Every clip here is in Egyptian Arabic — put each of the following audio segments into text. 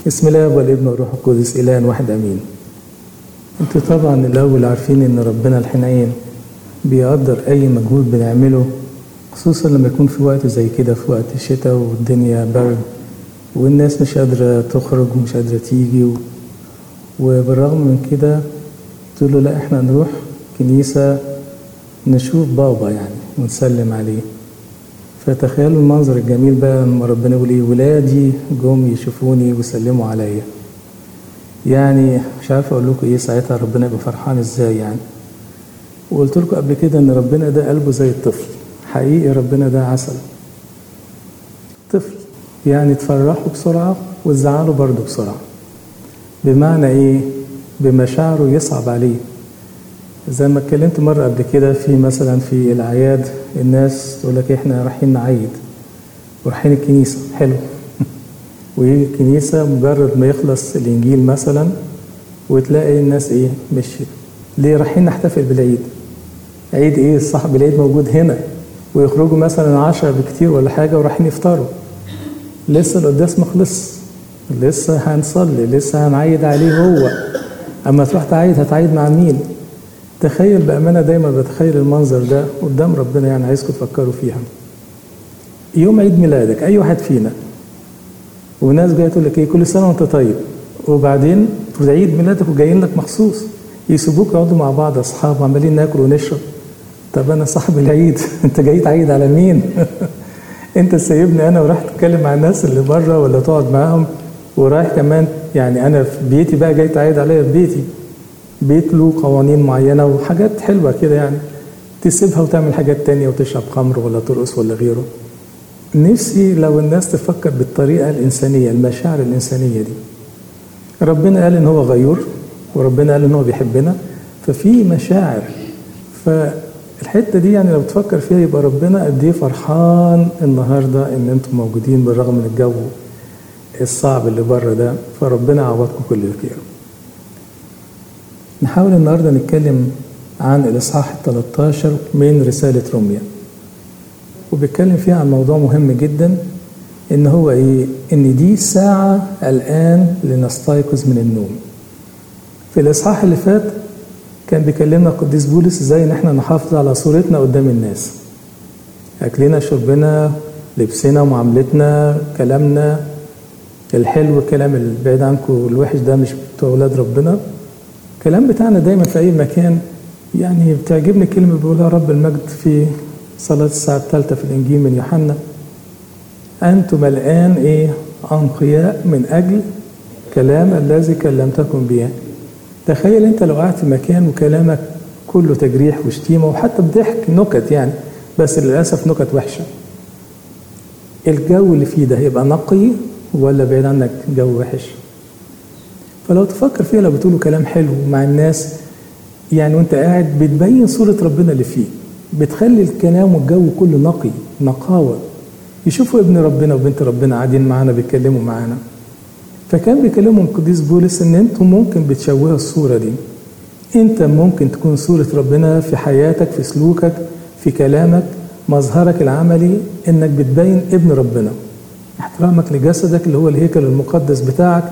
بسم الله والابن والروح القدس إله واحد أمين انتوا طبعا الأول عارفين إن ربنا الحنين بيقدر أي مجهود بنعمله خصوصا لما يكون في وقت زي كده في وقت الشتاء والدنيا برد والناس مش قادرة تخرج ومش قادرة تيجي و... وبالرغم من كده تقول له لا احنا نروح كنيسة نشوف بابا يعني ونسلم عليه فتخيلوا المنظر الجميل بقى لما ربنا يقول ايه ولادي جم يشوفوني ويسلموا عليا يعني مش عارف اقول لكم ايه ساعتها ربنا يبقى فرحان ازاي يعني وقلت لكم قبل كده ان ربنا ده قلبه زي الطفل حقيقي ربنا ده عسل طفل يعني تفرحوا بسرعة وتزعلوا برضه بسرعة بمعنى ايه بمشاعره يصعب عليه زي ما اتكلمت مرة قبل كده في مثلا في الأعياد الناس تقول لك احنا رايحين نعيد ورايحين الكنيسة حلو ويجي الكنيسة مجرد ما يخلص الإنجيل مثلا وتلاقي الناس ايه مشيت ليه رايحين نحتفل بالعيد عيد ايه صاحب العيد موجود هنا ويخرجوا مثلا عشرة بكتير ولا حاجة ورايحين يفطروا لسه القداس ما خلص لسه هنصلي لسه هنعيد عليه هو اما تروح تعيد هتعيد مع مين تخيل بأمانة دايما بتخيل المنظر ده قدام ربنا يعني عايزكم تفكروا فيها يوم عيد ميلادك أي واحد فينا وناس جاية تقول لك إيه كل سنة وأنت طيب وبعدين في عيد ميلادك وجايين لك مخصوص يسيبوك يقعدوا مع بعض أصحاب عمالين ناكل ونشرب طب أنا صاحب العيد أنت جاي تعيد على مين؟ أنت سايبني أنا وراح تتكلم مع الناس اللي بره ولا تقعد معاهم ورايح كمان يعني أنا في بيتي بقى جاي تعيد عليا في بيتي بيت له قوانين معينة وحاجات حلوة كده يعني تسيبها وتعمل حاجات تانية وتشرب خمر ولا ترقص ولا غيره نفسي لو الناس تفكر بالطريقة الإنسانية المشاعر الإنسانية دي ربنا قال إن هو غيور وربنا قال إن هو بيحبنا ففي مشاعر فالحتة دي يعني لو تفكر فيها يبقى ربنا قد إيه فرحان النهاردة إن أنتم موجودين بالرغم من الجو الصعب اللي بره ده فربنا يعوضكم كل الخير نحاول النهارده نتكلم عن الاصحاح ال 13 من رساله روميا وبيتكلم فيها عن موضوع مهم جدا ان هو ايه ان دي ساعه الان لنستيقظ من النوم في الاصحاح اللي فات كان بيكلمنا القديس بولس ازاي ان احنا نحافظ على صورتنا قدام الناس اكلنا شربنا لبسنا معاملتنا كلامنا الحلو الكلام البعيد عنكم الوحش ده مش بتوع اولاد ربنا الكلام بتاعنا دايما في اي مكان يعني بتعجبني كلمه بيقولها رب المجد في صلاه الساعه الثالثه في الانجيل من يوحنا انتم الان ايه انقياء من اجل كلام الذي كلمتكم به تخيل انت لو قعدت في مكان وكلامك كله تجريح وشتيمه وحتى بضحك نكت يعني بس للاسف نكت وحشه الجو اللي فيه ده هيبقى نقي ولا بعيد عنك جو وحش فلو تفكر فيها لو بتقولوا كلام حلو مع الناس يعني وانت قاعد بتبين صورة ربنا اللي فيه بتخلي الكلام والجو كله نقي نقاوة يشوفوا ابن ربنا وبنت ربنا قاعدين معانا بيتكلموا معانا فكان بيكلمهم القديس بولس ان انتم ممكن بتشوهوا الصورة دي انت ممكن تكون صورة ربنا في حياتك في سلوكك في كلامك مظهرك العملي انك بتبين ابن ربنا احترامك لجسدك اللي هو الهيكل المقدس بتاعك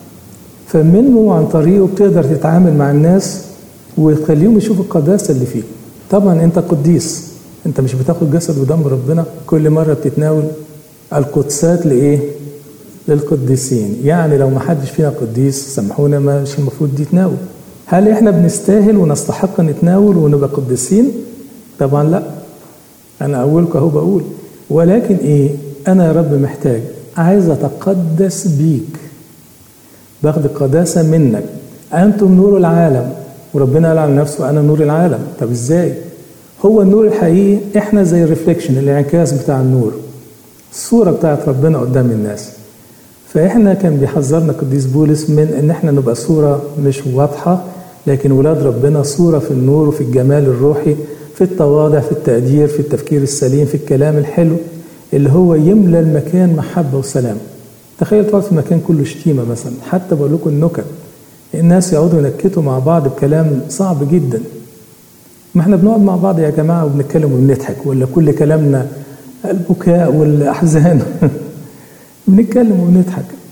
فمنه عن طريقه بتقدر تتعامل مع الناس وتخليهم يشوفوا القداسه اللي فيك طبعا انت قديس انت مش بتاخد جسد ودم ربنا كل مره بتتناول القدسات لايه للقديسين يعني لو ما حدش فينا قديس سامحونا مش المفروض يتناول هل احنا بنستاهل ونستحق نتناول ونبقى قديسين طبعا لا انا اولكم اهو بقول ولكن ايه انا يا رب محتاج عايز اتقدس بيك باخد القداسة منك أنتم نور العالم وربنا قال على نفسه أنا نور العالم طب إزاي هو النور الحقيقي إحنا زي الريفليكشن الانعكاس بتاع النور الصورة بتاعت ربنا قدام الناس فإحنا كان بيحذرنا قديس بولس من إن إحنا نبقى صورة مش واضحة لكن ولاد ربنا صورة في النور وفي الجمال الروحي في التواضع في التقدير في التفكير السليم في الكلام الحلو اللي هو يملى المكان محبة وسلام تخيل تقعد في مكان كله شتيمه مثلا حتى بقول لكم النكت الناس يقعدوا ينكتوا مع بعض بكلام صعب جدا ما احنا بنقعد مع بعض يا جماعه وبنتكلم وبنضحك ولا كل كلامنا البكاء والاحزان بنتكلم وبنضحك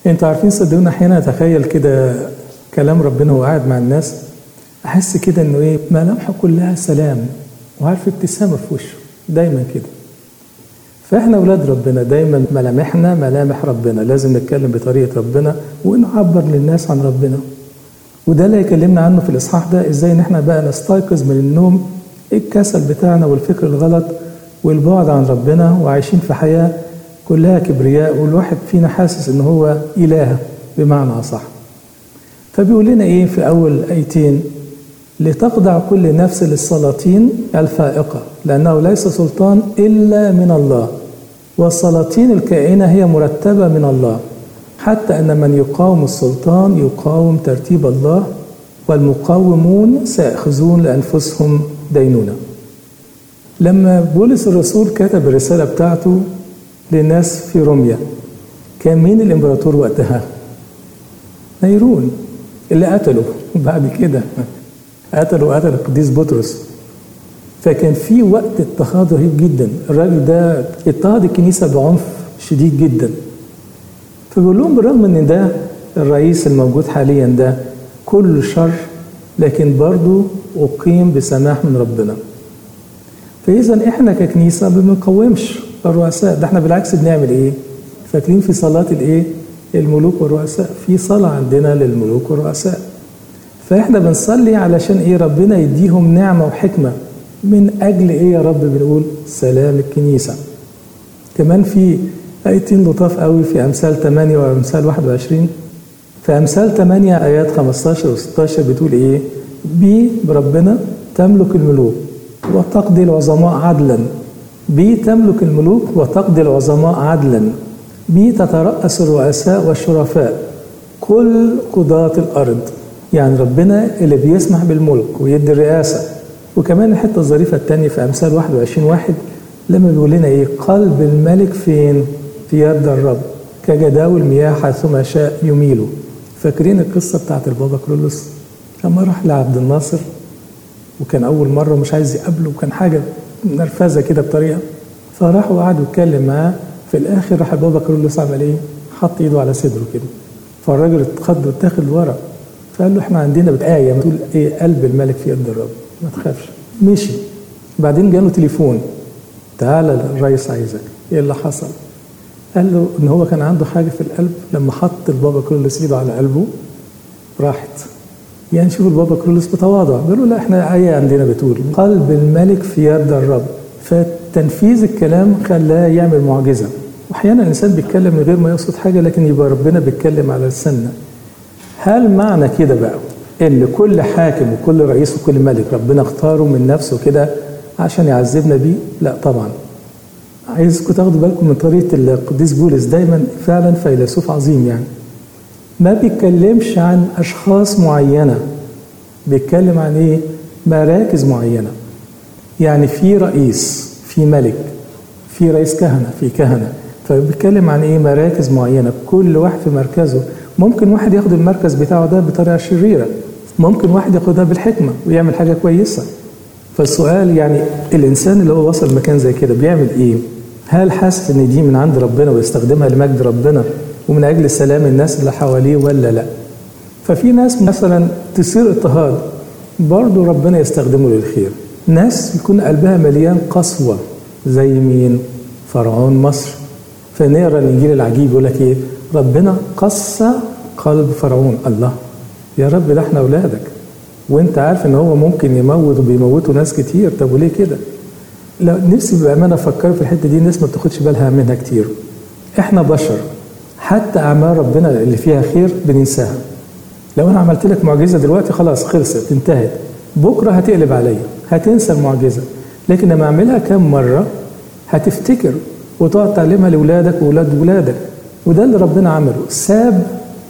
انتوا عارفين صدقوني احيانا اتخيل كده كلام ربنا وهو قاعد مع الناس احس كده انه ايه ملامحه كلها سلام وعارف ابتسامه في وشه دايما كده فاحنا اولاد ربنا دايما ملامحنا ملامح ربنا لازم نتكلم بطريقه ربنا ونعبر للناس عن ربنا وده اللي هيكلمنا عنه في الاصحاح ده ازاي ان احنا بقى نستيقظ من النوم الكسل بتاعنا والفكر الغلط والبعد عن ربنا وعايشين في حياه كلها كبرياء والواحد فينا حاسس ان هو اله بمعنى اصح فبيقول لنا ايه في اول ايتين لتخضع كل نفس للسلاطين الفائقه لانه ليس سلطان الا من الله والسلاطين الكائنه هي مرتبه من الله حتى ان من يقاوم السلطان يقاوم ترتيب الله والمقاومون سيأخذون لأنفسهم دينونة لما بولس الرسول كتب الرسالة بتاعته للناس في روميا كان مين الامبراطور وقتها نيرون اللي قتله بعد كده قتلوا قتل القديس بطرس فكان في وقت اضطهاد رهيب جدا الراجل ده اضطهد الكنيسة بعنف شديد جدا فبيقول لهم بالرغم ان ده الرئيس الموجود حاليا ده كل شر لكن برضه أقيم بسماح من ربنا فإذا إحنا ككنيسة ما بنقومش الرؤساء ده إحنا بالعكس بنعمل إيه؟ فاكرين في صلاة الإيه؟ الملوك والرؤساء في صلاة عندنا للملوك والرؤساء فإحنا بنصلي علشان إيه ربنا يديهم نعمة وحكمة من أجل إيه يا رب بنقول سلام الكنيسة كمان في آيتين لطاف قوي في أمثال 8 وأمثال 21 في أمثال 8 آيات 15 و 16 بتقول إيه؟ بي بربنا تملك الملوك وتقضي العظماء عدلا بي تملك الملوك وتقضي العظماء عدلا بي تترأس الرؤساء والشرفاء كل قضاة الأرض يعني ربنا اللي بيسمح بالملك ويدي الرئاسة وكمان الحتة الظريفة التانية في أمثال 21 واحد لما بيقول لنا إيه قلب الملك فين في يد الرب كجداول مياه حيثما شاء يميله فاكرين القصة بتاعت البابا كرولوس لما راح لعبد الناصر وكان أول مرة مش عايز يقابله وكان حاجة نرفزة كده بطريقة فراح وقعد يتكلم معاه في الآخر راح البابا كرولوس عمل إيه؟ حط إيده على صدره كده فالراجل اتخض واتاخد لورا فقال له احنا عندنا آية بتقول إيه قلب الملك في يد الرب ما تخافش مشي بعدين جاله تليفون تعالى الرئيس عايزك ايه اللي حصل؟ قال له ان هو كان عنده حاجه في القلب لما حط البابا كرولوس ايده على قلبه راحت يعني شوف البابا كرولوس بتواضع قالوا لا احنا آية عندنا بتقول قلب الملك في يد الرب فتنفيذ الكلام خلاه يعمل معجزة واحيانا الانسان بيتكلم من غير ما يقصد حاجة لكن يبقى ربنا بيتكلم على لساننا هل معنى كده بقى ان كل حاكم وكل رئيس وكل ملك ربنا اختاره من نفسه كده عشان يعذبنا بيه لا طبعا عايزكم تاخدوا بالكم من طريقه القديس بولس دايما فعلا فيلسوف عظيم يعني ما بيتكلمش عن اشخاص معينه بيتكلم عن ايه مراكز معينه يعني في رئيس في ملك في رئيس كهنه في كهنه فبيتكلم عن ايه مراكز معينه كل واحد في مركزه ممكن واحد ياخد المركز بتاعه ده بطريقه شريره ممكن واحد ياخدها بالحكمه ويعمل حاجه كويسه فالسؤال يعني الانسان اللي هو وصل مكان زي كده بيعمل ايه هل حاسس ان دي من عند ربنا ويستخدمها لمجد ربنا ومن اجل سلام الناس اللي حواليه ولا لا ففي ناس مثلا تصير اضطهاد برضه ربنا يستخدمه للخير ناس يكون قلبها مليان قسوة زي مين فرعون مصر فنقرا الانجيل العجيب يقول لك ايه ربنا قسى قلب فرعون الله يا رب ده احنا اولادك وانت عارف ان هو ممكن يموت وبيموتوا ناس كتير طب وليه كده لو نفسي بامانه افكر في الحته دي الناس ما بتاخدش بالها منها كتير احنا بشر حتى اعمال ربنا اللي فيها خير بننساها لو انا عملت لك معجزه دلوقتي خلاص خلصت انتهت بكره هتقلب عليا هتنسى المعجزه لكن لما اعملها كم مره هتفتكر وتقعد تعلمها لاولادك واولاد ولادك وده اللي ربنا عمله ساب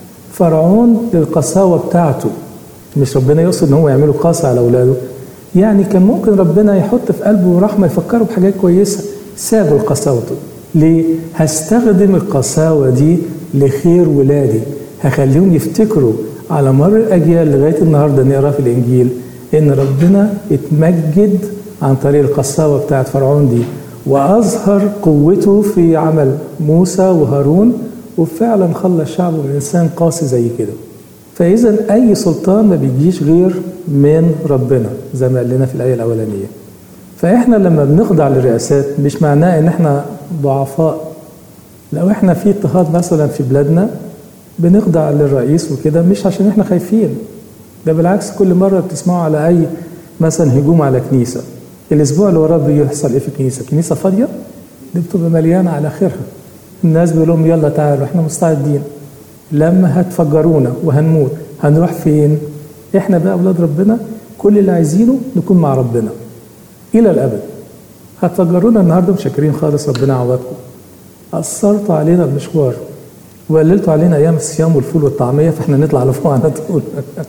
فرعون للقساوه بتاعته مش ربنا يقصد ان هو يعمله قاسي على اولاده يعني كان ممكن ربنا يحط في قلبه رحمه يفكره بحاجات كويسه سابوا قساوته ليه؟ هستخدم القساوه دي لخير ولادي هخليهم يفتكروا على مر الاجيال لغايه النهارده نقرا في الانجيل ان ربنا اتمجد عن طريق القساوه بتاعت فرعون دي واظهر قوته في عمل موسى وهارون وفعلا خلى شعبه من انسان قاسي زي كده فاذا اي سلطان ما بيجيش غير من ربنا زي ما قال لنا في الايه الاولانيه فاحنا لما بنخضع للرئاسات مش معناه ان احنا ضعفاء لو احنا في اضطهاد مثلا في بلادنا بنخضع للرئيس وكده مش عشان احنا خايفين ده بالعكس كل مره بتسمعوا على اي مثلا هجوم على كنيسه الاسبوع اللي وراه بيحصل ايه في الكنيسه كنيسه فاضيه دي بتبقى مليانه على اخرها الناس بيقول لهم يلا تعالوا احنا مستعدين لما هتفجرونا وهنموت هنروح فين احنا بقى اولاد ربنا كل اللي عايزينه نكون مع ربنا الى الابد هتفجرونا النهارده مشكرين خالص ربنا يعوضكم اثرتوا علينا المشوار وقللتوا علينا ايام الصيام والفول والطعميه فاحنا نطلع لفوق على طول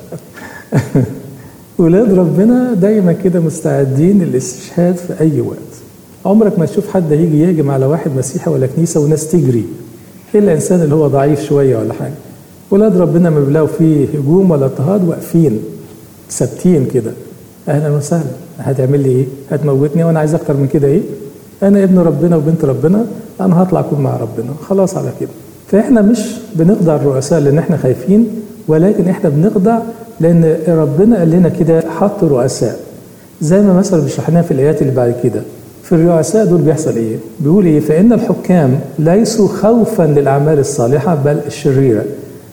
ولاد ربنا دايما كده مستعدين للاستشهاد في اي وقت عمرك ما تشوف حد هيجي يهجم على واحد مسيحي ولا كنيسه وناس تجري الا الانسان اللي هو ضعيف شويه ولا حاجه ولاد ربنا ما بيلاقوا فيه هجوم ولا اضطهاد واقفين ثابتين كده اهلا وسهلا هتعمل لي ايه؟ هتموتني وانا عايز اكتر من كده ايه؟ انا ابن ربنا وبنت ربنا انا هطلع اكون مع ربنا خلاص على كده فاحنا مش بنخضع الرؤساء لان احنا خايفين ولكن احنا بنخضع لان ربنا قال لنا كده حط رؤساء زي ما مثلا بيشرح في الايات اللي بعد كده في الرؤساء دول بيحصل ايه؟ بيقول ايه؟ فان الحكام ليسوا خوفا للاعمال الصالحه بل الشريره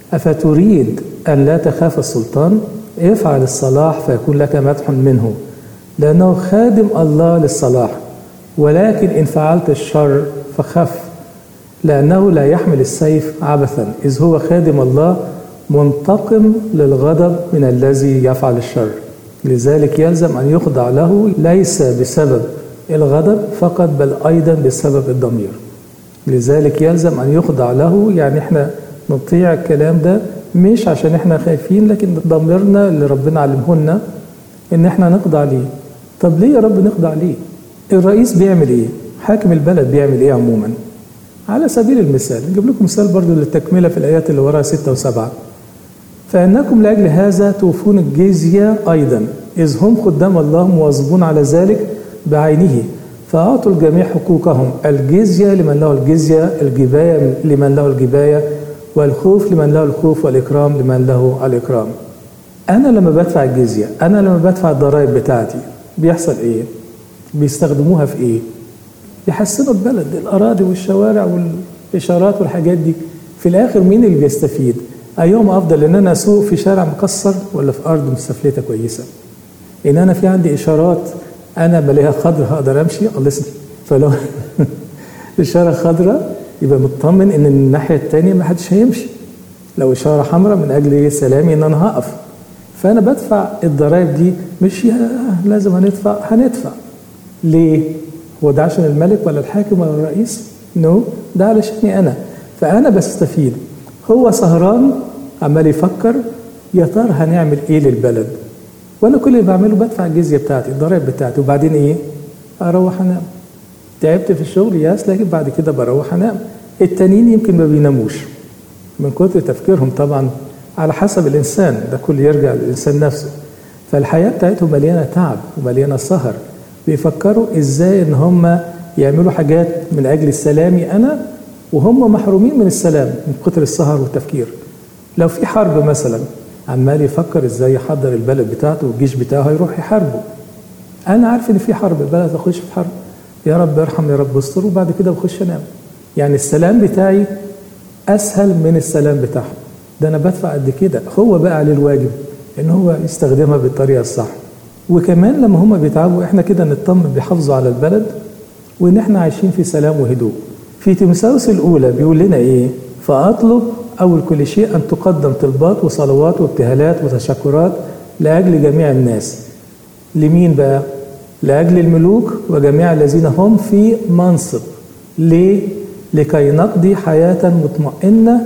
افتريد ان لا تخاف السلطان؟ افعل الصلاح فيكون لك مدح منه لانه خادم الله للصلاح ولكن ان فعلت الشر فخف لانه لا يحمل السيف عبثا اذ هو خادم الله منتقم للغضب من الذي يفعل الشر لذلك يلزم ان يخضع له ليس بسبب الغضب فقط بل ايضا بسبب الضمير لذلك يلزم ان يخضع له يعني احنا نطيع الكلام ده مش عشان احنا خايفين لكن ضميرنا اللي ربنا علمه لنا ان احنا نخضع ليه طب ليه يا رب نخضع ليه الرئيس بيعمل ايه حاكم البلد بيعمل ايه عموما على سبيل المثال نجيب لكم مثال برضو للتكملة في الآيات اللي وراها ستة وسبعة فإنكم لأجل هذا توفون الجزية أيضا إذ هم خدام الله مواظبون على ذلك بعينه فأعطوا الجميع حقوقهم الجزية لمن له الجزية الجباية لمن له الجباية والخوف لمن له الخوف والإكرام لمن له الإكرام أنا لما بدفع الجزية أنا لما بدفع الضرائب بتاعتي بيحصل إيه؟ بيستخدموها في إيه؟ يحسنوا البلد الأراضي والشوارع والإشارات والحاجات دي في الآخر مين اللي بيستفيد؟ أيهم أفضل إن أنا أسوق في شارع مكسر ولا في أرض مستفلتة كويسة؟ إن أنا في عندي إشارات أنا بلاقيها خضرا هقدر أمشي الله يسلمك فلو إشارة خضراء يبقى مطمن إن الناحية التانية ما حدش هيمشي لو إشارة حمراء من أجل سلامي إن أنا هقف فأنا بدفع الضرايب دي مش يا لازم هندفع هندفع ليه؟ هو ده عشان الملك ولا الحاكم ولا الرئيس؟ نو no. ده علشاني أنا فأنا بستفيد هو سهران عمال يفكر يا ترى هنعمل إيه للبلد؟ وأنا كل اللي بعمله بدفع الجزية بتاعتي الضرايب بتاعتي وبعدين إيه؟ أروح أنام تعبت في الشغل ياس لكن بعد كده بروح أنام التانيين يمكن ما بيناموش من كتر تفكيرهم طبعا على حسب الإنسان ده كل يرجع للإنسان نفسه فالحياة بتاعتهم مليانة تعب ومليانة سهر بيفكروا ازاي ان هم يعملوا حاجات من اجل السلامي انا وهم محرومين من السلام من كتر السهر والتفكير لو في حرب مثلا عمال يفكر ازاي يحضر البلد بتاعته والجيش بتاعه هيروح يحاربه انا عارف ان في حرب البلد اخش في حرب يا رب ارحم يا رب استر وبعد كده بخش انام يعني السلام بتاعي اسهل من السلام بتاعهم ده انا بدفع قد كده هو بقى عليه الواجب ان هو يستخدمها بالطريقه الصح وكمان لما هم بيتعبوا احنا كده نطمن بيحافظوا على البلد وان احنا عايشين في سلام وهدوء في تيموثاوس الاولى بيقول لنا ايه فاطلب اول كل شيء ان تقدم طلبات وصلوات وابتهالات وتشكرات لاجل جميع الناس لمين بقى لاجل الملوك وجميع الذين هم في منصب ليه لكي نقضي حياه مطمئنه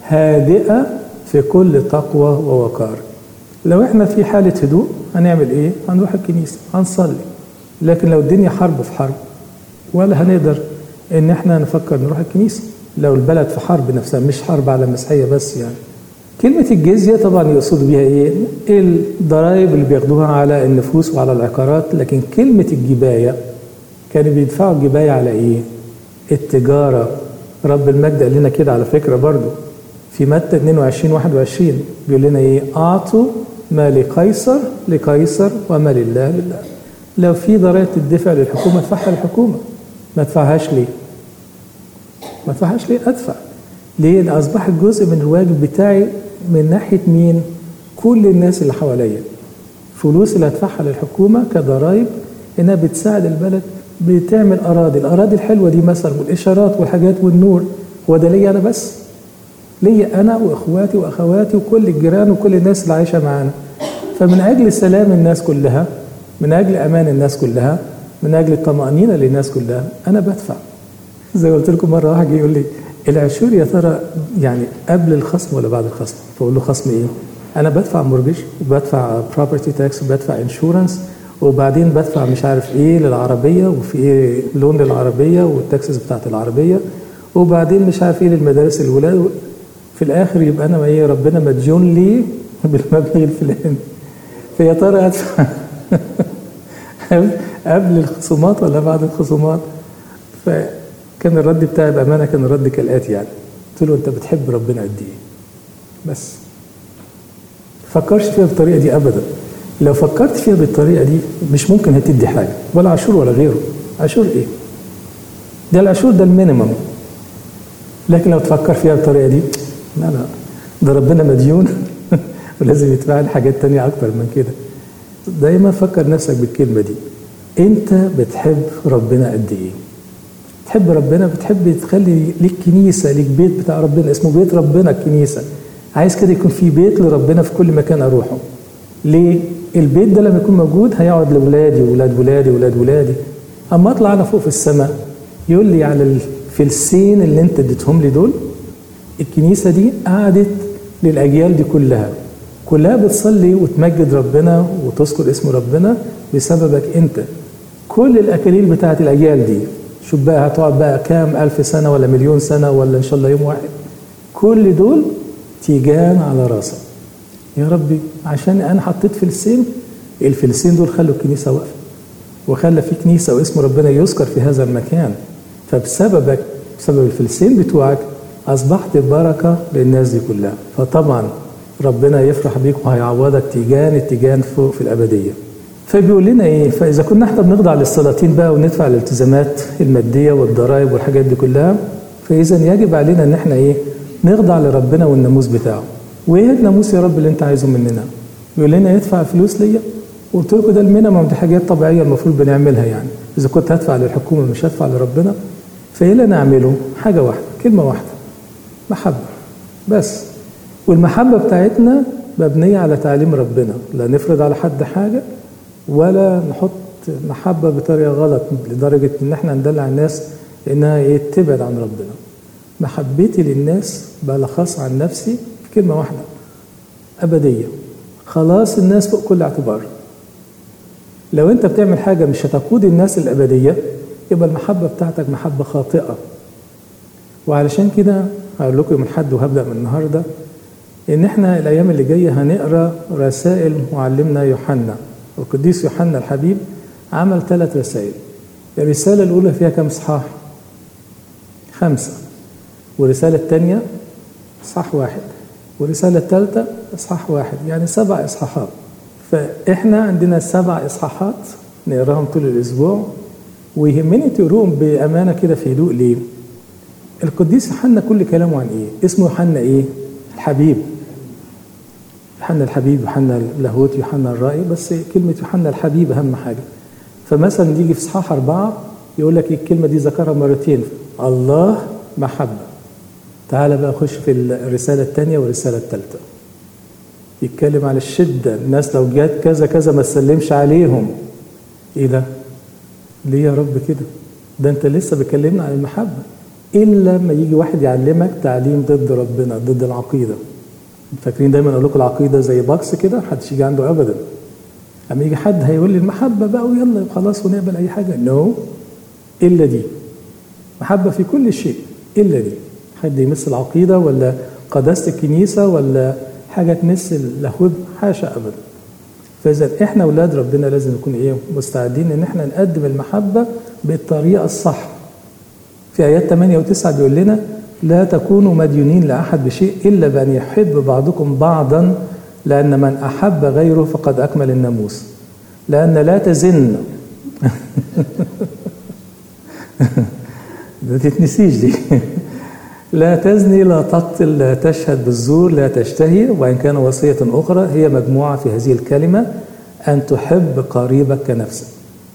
هادئه في كل تقوى ووقار لو احنا في حالة هدوء هنعمل ايه؟ هنروح الكنيسة هنصلي لكن لو الدنيا حرب في حرب ولا هنقدر ان احنا نفكر نروح الكنيسة لو البلد في حرب نفسها مش حرب على المسيحية بس يعني كلمة الجزية طبعا يقصد بها ايه؟ الضرائب اللي بياخدوها على النفوس وعلى العقارات لكن كلمة الجباية كانوا بيدفعوا الجباية على ايه؟ التجارة رب المجد قال لنا كده على فكرة برضو في متى 22 21 بيقول لنا ايه اعطوا ما لقيصر لقيصر وما لله لله لو في ضرائب تدفع للحكومة ادفعها للحكومة ما ادفعهاش ليه ما ادفعهاش ليه ادفع ليه ده اصبحت جزء من الواجب بتاعي من ناحية مين كل الناس اللي حواليا فلوس اللي هدفعها للحكومة كضرائب انها بتساعد البلد بتعمل اراضي الاراضي الحلوه دي مثلا والاشارات والحاجات والنور هو ده ليا انا بس ليا انا واخواتي واخواتي وكل الجيران وكل الناس اللي عايشه معانا فمن اجل سلام الناس كلها من اجل امان الناس كلها من اجل الطمانينه للناس كلها انا بدفع زي ما قلت لكم مره واحد جه يقول لي العشور يا ترى يعني قبل الخصم ولا بعد الخصم فاقول له خصم ايه انا بدفع مورجج وبدفع بروبرتي تاكس وبدفع انشورنس وبعدين بدفع مش عارف ايه للعربيه وفي ايه لون للعربيه والتاكسس بتاعت العربيه وبعدين مش عارف ايه للمدارس الولاد في الاخر يبقى انا ايه ربنا مديون لي بالمبلغ الفلاني فيا ترى ادفع قبل الخصومات ولا بعد الخصومات فكان الرد بتاعي بامانه كان الرد كالاتي يعني قلت له انت بتحب ربنا قد ايه بس فكرش فيها بالطريقه دي ابدا لو فكرت فيها بالطريقه دي مش ممكن هتدي حاجه ولا عاشور ولا غيره عاشور ايه ده العاشور ده المينيمم لكن لو تفكر فيها بالطريقه دي لا لا ده ربنا مديون ولازم يدفع لي حاجات تانية اكتر من كده دايما فكر نفسك بالكلمه دي انت بتحب ربنا قد ايه تحب ربنا بتحب تخلي ليك كنيسه ليك بيت بتاع ربنا اسمه بيت ربنا الكنيسه عايز كده يكون في بيت لربنا في كل مكان اروحه ليه؟ البيت ده لما يكون موجود هيقعد لاولادي واولاد ولادي واولاد ولادي اما اطلع انا فوق في السماء يقول لي على الفلسين اللي انت اديتهم لي دول الكنيسه دي قعدت للاجيال دي كلها كلها بتصلي وتمجد ربنا وتذكر اسم ربنا بسببك انت كل الاكاليل بتاعت الاجيال دي شوف بقى هتقعد بقى كام الف سنه ولا مليون سنه ولا ان شاء الله يوم واحد كل دول تيجان على راسك يا ربي عشان انا حطيت فلسين الفلسين دول خلوا الكنيسه واقفه وخلى في كنيسه واسم ربنا يذكر في هذا المكان فبسببك بسبب الفلسين بتوعك اصبحت بركه للناس دي كلها فطبعا ربنا يفرح بيك وهيعوضك تيجان التيجان فوق في الابديه فبيقول لنا ايه فاذا كنا احنا بنخضع للسلاطين بقى وندفع الالتزامات الماديه والضرائب والحاجات دي كلها فاذا يجب علينا ان احنا ايه نخضع لربنا والناموس بتاعه وايه الناموس يا رب اللي انت عايزه مننا يقول لنا يدفع فلوس ليا قلت لكم ده المينيمم دي حاجات طبيعيه المفروض بنعملها يعني اذا كنت هدفع للحكومه مش هدفع لربنا فايه اللي نعمله حاجه واحده كلمه واحده محبه بس والمحبه بتاعتنا مبنيه على تعليم ربنا لا نفرض على حد حاجه ولا نحط محبه بطريقه غلط لدرجه ان احنا ندلع الناس انها ايه تبعد عن ربنا محبتي للناس بلخص عن نفسي في كلمة واحدة أبدية خلاص الناس فوق كل اعتبار لو أنت بتعمل حاجة مش هتقود الناس الأبدية يبقى المحبة بتاعتك محبة خاطئة وعلشان كده هقول لكم من حد وهبدأ من النهاردة إن إحنا الأيام اللي جاية هنقرأ رسائل معلمنا يوحنا القديس يوحنا الحبيب عمل ثلاث رسائل الرسالة الأولى فيها كم إصحاح؟ خمسة والرسالة الثانية إصحاح واحد والرسالة الثالثة إصحاح واحد يعني سبع إصحاحات فإحنا عندنا سبع إصحاحات نقراهم طول الأسبوع ويهمني تقروهم بأمانة كده في هدوء ليه؟ القديس يوحنا كل كلامه عن إيه؟ اسمه يوحنا إيه؟ الحبيب يوحنا الحبيب يوحنا اللاهوت يوحنا الرائي بس كلمة يوحنا الحبيب أهم حاجة فمثلا يجي في إصحاح أربعة يقول لك الكلمة دي ذكرها مرتين الله محبة تعال بقى خش في الرسالة الثانية والرسالة الثالثة يتكلم على الشدة الناس لو جات كذا كذا ما تسلمش عليهم ايه ده ليه يا رب كده ده انت لسه بتكلمنا عن المحبة الا لما يجي واحد يعلمك تعليم ضد ربنا ضد العقيدة فاكرين دايما اقول لكم العقيدة زي باكس كده محدش يجي عنده ابدا اما يجي حد هيقول لي المحبة بقى ويلا خلاص ونقبل اي حاجة نو no. الا دي محبة في كل شيء الا دي حد يمس العقيدة ولا قداسة الكنيسة ولا حاجة تمس اللهوب حاشا أبدا فإذا إحنا أولاد ربنا لازم نكون إيه مستعدين إن إحنا نقدم المحبة بالطريقة الصح في آيات 8 و9 بيقول لنا لا تكونوا مديونين لأحد بشيء إلا بأن يحب بعضكم بعضا لأن من أحب غيره فقد أكمل الناموس لأن لا تزن ما تتنسيش دي لا تزني لا تقتل لا تشهد بالزور لا تشتهي وإن كان وصية أخرى هي مجموعة في هذه الكلمة أن تحب قريبك كنفسك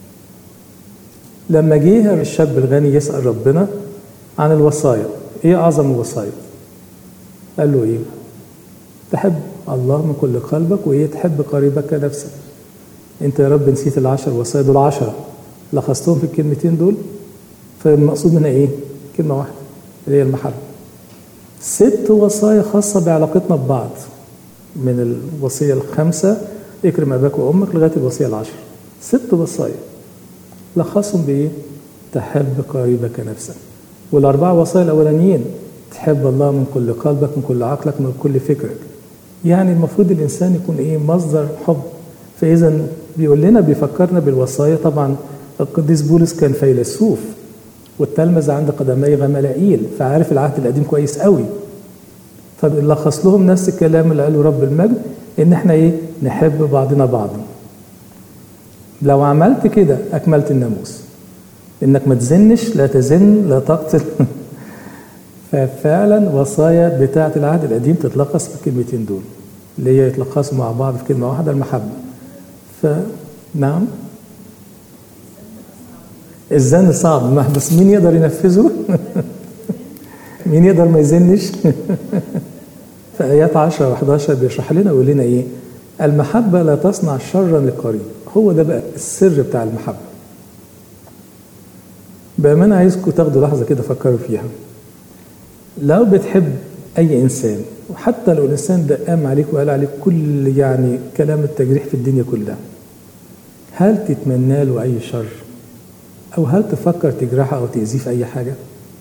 لما جه الشاب الغني يسأل ربنا عن الوصايا ايه اعظم الوصايا قال له ايه تحب الله من كل قلبك وايه تحب قريبك كنفسك انت يا رب نسيت العشر وصايا دول عشرة لخصتهم في الكلمتين دول فالمقصود منها ايه كلمة واحدة اللي هي المحبة ست وصايا خاصة بعلاقتنا ببعض من الوصية الخمسة اكرم أباك وأمك لغاية الوصية العشر ست وصايا لخصهم بإيه؟ تحب قريبك نفسك والأربع وصايا الأولانيين تحب الله من كل قلبك من كل عقلك من كل فكرك يعني المفروض الإنسان يكون إيه مصدر حب فإذا بيقول لنا بيفكرنا بالوصايا طبعا القديس بولس كان فيلسوف والتلمذ عند قدمي غملائيل فعارف العهد القديم كويس قوي فبنلخص لهم نفس الكلام اللي قاله رب المجد ان احنا ايه نحب بعضنا بعضا لو عملت كده اكملت الناموس انك ما تزنش لا تزن لا تقتل ففعلا وصايا بتاعه العهد القديم تتلخص في الكلمتين دول اللي هي يتلخصوا مع بعض في كلمه واحده المحبه فنعم الزن صعب بس مين يقدر ينفذه مين يقدر ما يزنش في ايات 10 و11 بيشرح لنا ويقول لنا ايه المحبه لا تصنع شرا للقريب هو ده بقى السر بتاع المحبه بأمانة عايزكم تاخدوا لحظة كده فكروا فيها لو بتحب أي إنسان وحتى لو الإنسان ده قام عليك وقال عليك كل يعني كلام التجريح في الدنيا كلها هل تتمنى له أي شر أو هل تفكر تجرحه أو تأذيه في أي حاجة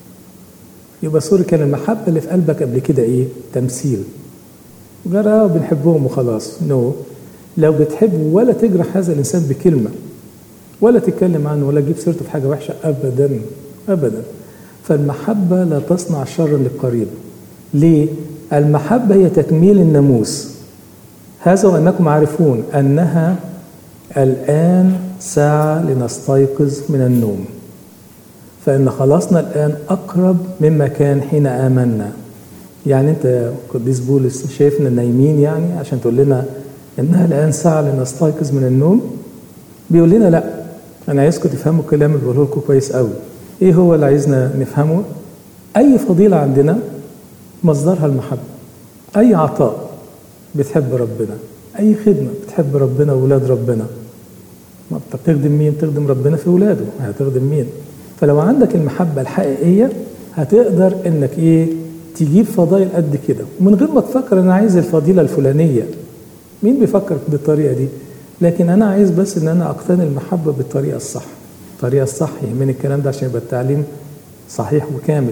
يبقى سوري كان المحبة اللي في قلبك قبل كده إيه تمثيل جرى بنحبهم وخلاص نو no. لو بتحب ولا تجرح هذا الإنسان بكلمة ولا تتكلم عنه ولا تجيب سيرته في حاجة وحشة أبدا أبدا فالمحبة لا تصنع شرا للقريب ليه؟ المحبة هي تكميل الناموس هذا وأنكم عارفون أنها الآن ساعة لنستيقظ من النوم فإن خلاصنا الآن أقرب مما كان حين آمنا يعني أنت يا قديس بولس شايفنا نايمين يعني عشان تقول لنا إنها الآن ساعة لنستيقظ من النوم بيقول لنا لا أنا عايزكم تفهموا الكلام اللي بقوله لكم كويس قوي إيه هو اللي عايزنا نفهمه أي فضيلة عندنا مصدرها المحبة أي عطاء بتحب ربنا أي خدمة بتحب ربنا وولاد ربنا ما بتخدم مين تخدم ربنا في ولاده هتخدم مين فلو عندك المحبة الحقيقية هتقدر انك ايه تجيب فضائل قد كده ومن غير ما تفكر انا عايز الفضيلة الفلانية مين بيفكر بالطريقة دي لكن انا عايز بس ان انا اقتني المحبة بالطريقة الصح الطريقة الصح يهمني الكلام ده عشان يبقى التعليم صحيح وكامل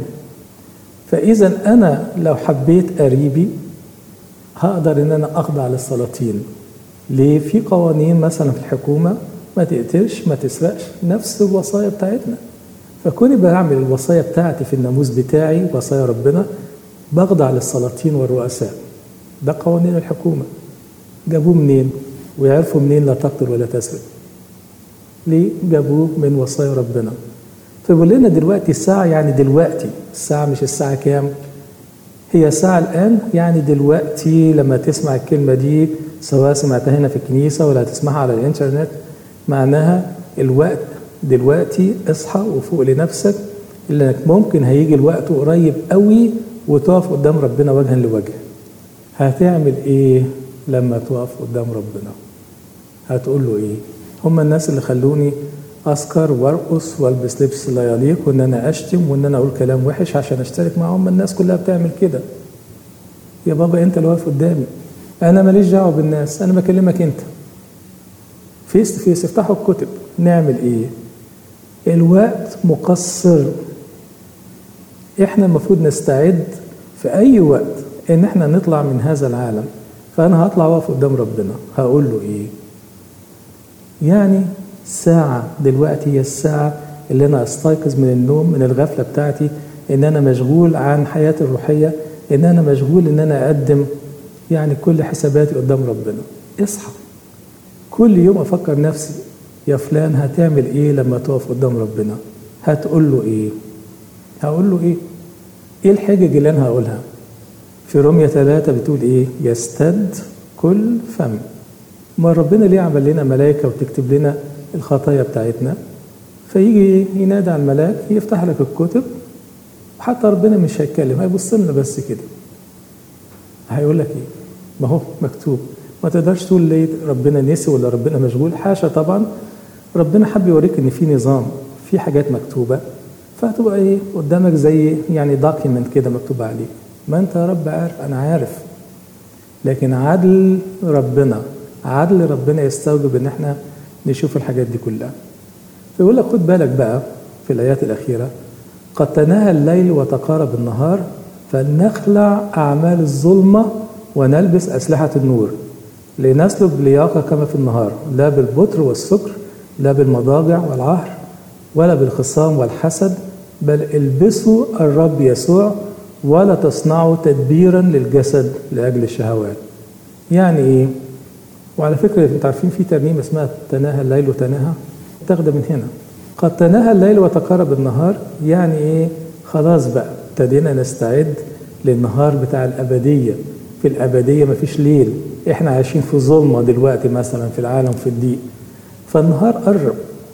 فاذا انا لو حبيت قريبي هقدر ان انا اخضع للسلاطين ليه في قوانين مثلا في الحكومه ما تقتلش ما تسرقش نفس الوصايا بتاعتنا فكوني بعمل الوصايا بتاعتي في الناموس بتاعي وصايا ربنا بخضع للسلاطين والرؤساء ده قوانين الحكومه جابوه منين ويعرفوا منين لا تقتل ولا تسرق ليه جابوه من وصايا ربنا فبيقول لنا دلوقتي الساعة يعني دلوقتي الساعة مش الساعة كام هي ساعة الآن يعني دلوقتي لما تسمع الكلمة دي سواء سمعتها هنا في الكنيسة ولا هتسمعها على الإنترنت معناها الوقت دلوقتي اصحى وفوق لنفسك لأنك ممكن هيجي الوقت قريب قوي وتقف قدام ربنا وجها لوجه هتعمل إيه لما تقف قدام ربنا هتقول له إيه هم الناس اللي خلوني اسكر وارقص والبس لبس لا يليق وان انا اشتم وان انا اقول كلام وحش عشان اشترك معاهم الناس كلها بتعمل كده يا بابا انت اللي واقف قدامي انا ماليش دعوه بالناس انا بكلمك انت فيس تو فيس افتحوا الكتب نعمل ايه الوقت مقصر احنا المفروض نستعد في اي وقت ان احنا نطلع من هذا العالم فانا هطلع واقف قدام ربنا هقول له ايه يعني ساعة دلوقتي هي الساعة اللي أنا أستيقظ من النوم من الغفلة بتاعتي ان انا مشغول عن حياتي الروحيه ان انا مشغول ان انا اقدم يعني كل حساباتي قدام ربنا اصحى كل يوم افكر نفسي يا فلان هتعمل ايه لما تقف قدام ربنا هتقول له ايه هقول له ايه ايه الحجج اللي انا هقولها في رومية ثلاثة بتقول ايه يستد كل فم ما ربنا ليه عمل لنا ملائكة وتكتب لنا الخطايا بتاعتنا فيجي ينادي على الملاك يفتح لك الكتب حتى ربنا مش هيتكلم هيبص لنا بس كده هيقول لك ايه ما هو مكتوب ما تقدرش تقول ليه ربنا نسي ولا ربنا مشغول حاشا طبعا ربنا حب يوريك ان في نظام في حاجات مكتوبه فهتبقى ايه قدامك زي يعني دوكيمنت كده مكتوب عليه ما انت يا رب عارف انا عارف لكن عدل ربنا عدل ربنا يستوجب ان احنا نشوف الحاجات دي كلها فيقول لك خد بالك بقى في الايات الاخيره قد تناهى الليل وتقارب النهار فلنخلع اعمال الظلمه ونلبس اسلحه النور لنسلك بلياقه كما في النهار لا بالبطر والسكر لا بالمضاجع والعهر ولا بالخصام والحسد بل البسوا الرب يسوع ولا تصنعوا تدبيرا للجسد لاجل الشهوات. يعني ايه؟ وعلى فكره انتوا عارفين في ترنيمه اسمها تناهى الليل وتناهى تاخده من هنا. قد تناهى الليل وتقارب النهار يعني ايه؟ خلاص بقى ابتدينا نستعد للنهار بتاع الابديه. في الابديه مفيش ليل، احنا عايشين في ظلمه دلوقتي مثلا في العالم في الضيق. فالنهار قرب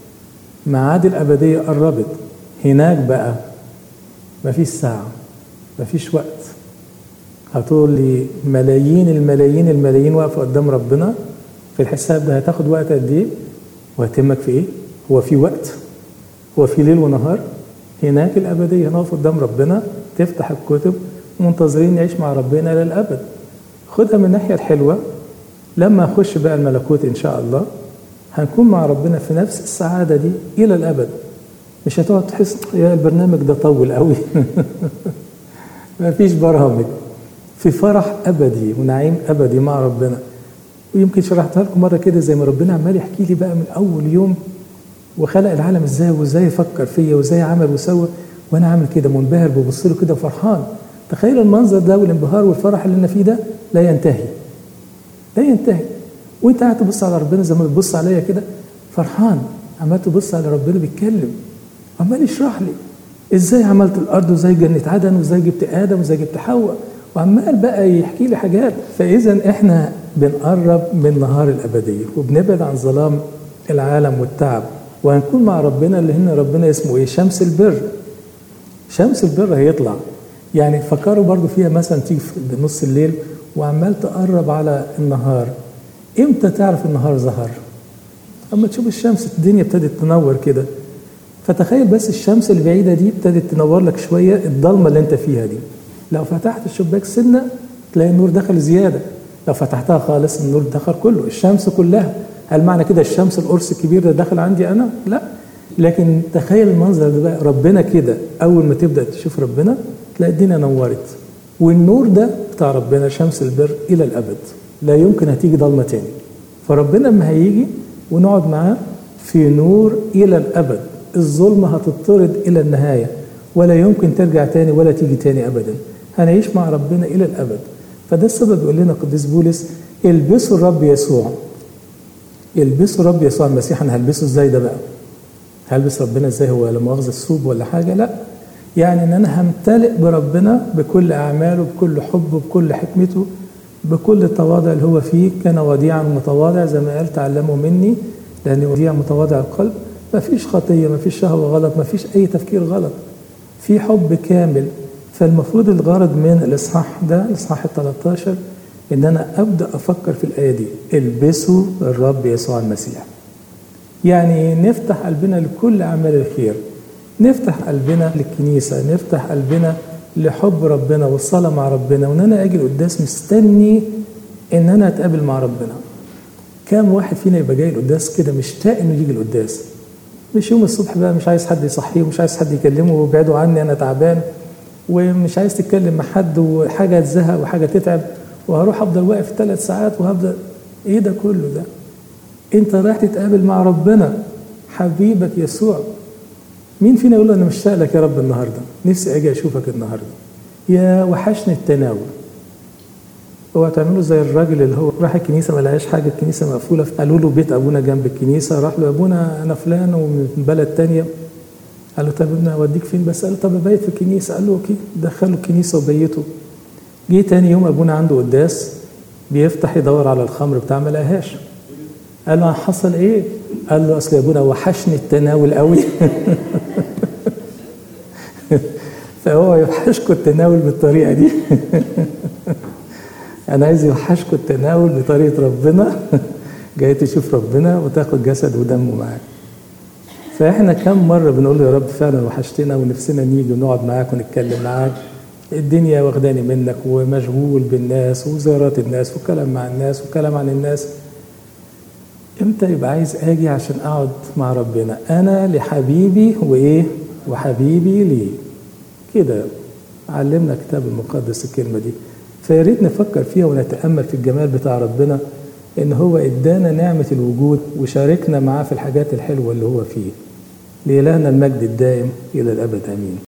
ميعاد الأبدية قربت هناك بقى مفيش ساعة مفيش وقت هتقول لي ملايين الملايين الملايين واقفة قدام ربنا في الحساب ده هتاخد وقت قد إيه وهتمك في إيه هو في وقت هو في ليل ونهار هناك الأبدية هنقف قدام ربنا تفتح الكتب منتظرين نعيش مع ربنا إلى الأبد خدها من الناحية الحلوة لما أخش بقى الملكوت إن شاء الله هنكون مع ربنا في نفس السعادة دي إلى الأبد مش هتقعد تحس يا البرنامج ده طول قوي ما فيش برامج في فرح أبدي ونعيم أبدي مع ربنا ويمكن شرحتها لكم مرة كده زي ما ربنا عمال يحكي لي بقى من أول يوم وخلق العالم ازاي وازاي فكر فيا وازاي عمل وسوى وانا عامل كده منبهر ببص له كده فرحان تخيل المنظر ده والانبهار والفرح اللي انا فيه ده لا ينتهي لا ينتهي وانت قاعد تبص على ربنا زي ما بتبص عليا كده فرحان عمال تبص على ربنا بيتكلم عمال يشرح لي ازاي عملت الارض وازاي جنة عدن وازاي جبت ادم وازاي جبت حواء وعمال بقى يحكي لي حاجات فاذا احنا بنقرب من نهار الابديه وبنبعد عن ظلام العالم والتعب وهنكون مع ربنا اللي هنا ربنا اسمه ايه شمس البر شمس البر هيطلع يعني فكروا برضو فيها مثلا تيجي بنص الليل وعمال تقرب على النهار امتى تعرف النهار ظهر اما تشوف الشمس الدنيا ابتدت تنور كده فتخيل بس الشمس البعيدة دي ابتدت تنور لك شوية الضلمة اللي انت فيها دي لو فتحت الشباك سنة تلاقي النور دخل زيادة لو فتحتها خالص النور دخل كله الشمس كلها هل معنى كده الشمس القرص الكبير ده دخل عندي انا لا لكن تخيل المنظر ده بقى ربنا كده اول ما تبدا تشوف ربنا تلاقي الدنيا نورت والنور ده بتاع ربنا شمس البر الى الابد لا يمكن هتيجي ضلمه تاني فربنا لما هيجي ونقعد معاه في نور الى الابد الظلمه هتطرد الى النهايه ولا يمكن ترجع تاني ولا تيجي تاني ابدا هنعيش مع ربنا الى الابد فده السبب يقول لنا قديس بولس البسوا الرب يسوع البسوا الرب يسوع المسيح انا هلبسه ازاي ده بقى هلبس ربنا ازاي هو لا مؤاخذه الثوب ولا حاجه لا يعني ان انا همتلئ بربنا بكل اعماله بكل حبه بكل حكمته بكل التواضع اللي هو فيه كان وديعا متواضع زي ما قال تعلموا مني لاني وديع متواضع القلب ما فيش خطيه ما فيش شهوه غلط ما فيش اي تفكير غلط في حب كامل فالمفروض الغرض من الاصحاح ده الاصحاح ال 13 ان انا ابدا افكر في الايه دي البسوا الرب يسوع المسيح يعني نفتح قلبنا لكل اعمال الخير نفتح قلبنا للكنيسه نفتح قلبنا لحب ربنا والصلاه مع ربنا وان انا اجي القداس مستني ان انا اتقابل مع ربنا كام واحد فينا يبقى جاي القداس كده مشتاق انه يجي القداس مش يوم الصبح بقى مش عايز حد يصحيه ومش عايز حد يكلمه وابعدوا عني انا تعبان ومش عايز تتكلم مع حد وحاجه تزهق وحاجه تتعب وهروح افضل واقف ثلاث ساعات وهفضل ايه ده كله ده انت رايح تتقابل مع ربنا حبيبك يسوع مين فينا يقول له انا مشتاق لك يا رب النهارده نفسي اجي اشوفك النهارده يا وحشني التناول اوعى تعملوا زي الراجل اللي هو راح الكنيسه ما لقاش حاجه الكنيسه مقفوله قالوا له بيت ابونا جنب الكنيسه راح له ابونا انا فلان ومن بلد تانية قال له طب ابني اوديك فين بس قال له طب ابيت في الكنيسه قال له اوكي دخله الكنيسه وبيته جه تاني يوم ابونا عنده قداس بيفتح يدور على الخمر بتاع ما لقاهاش قال له حصل ايه؟ قال له اصل يا ابونا وحشني التناول قوي فهو يوحشكم التناول بالطريقه دي انا عايز يوحشكم التناول بطريقه ربنا جاي تشوف ربنا وتاخد جسد ودمه معاك فاحنا كم مره بنقول له يا رب فعلا وحشتنا ونفسنا نيجي ونقعد معاك ونتكلم معاك الدنيا واخداني منك ومشغول بالناس وزيارات الناس وكلام مع الناس وكلام عن الناس امتى يبقى عايز اجي عشان اقعد مع ربنا انا لحبيبي وايه وحبيبي لي كده علمنا الكتاب المقدس الكلمه دي فيا ريت نفكر فيها ونتامل في الجمال بتاع ربنا ان هو ادانا نعمه الوجود وشاركنا معاه في الحاجات الحلوه اللي هو فيه لإلهنا المجد الدائم الى الابد امين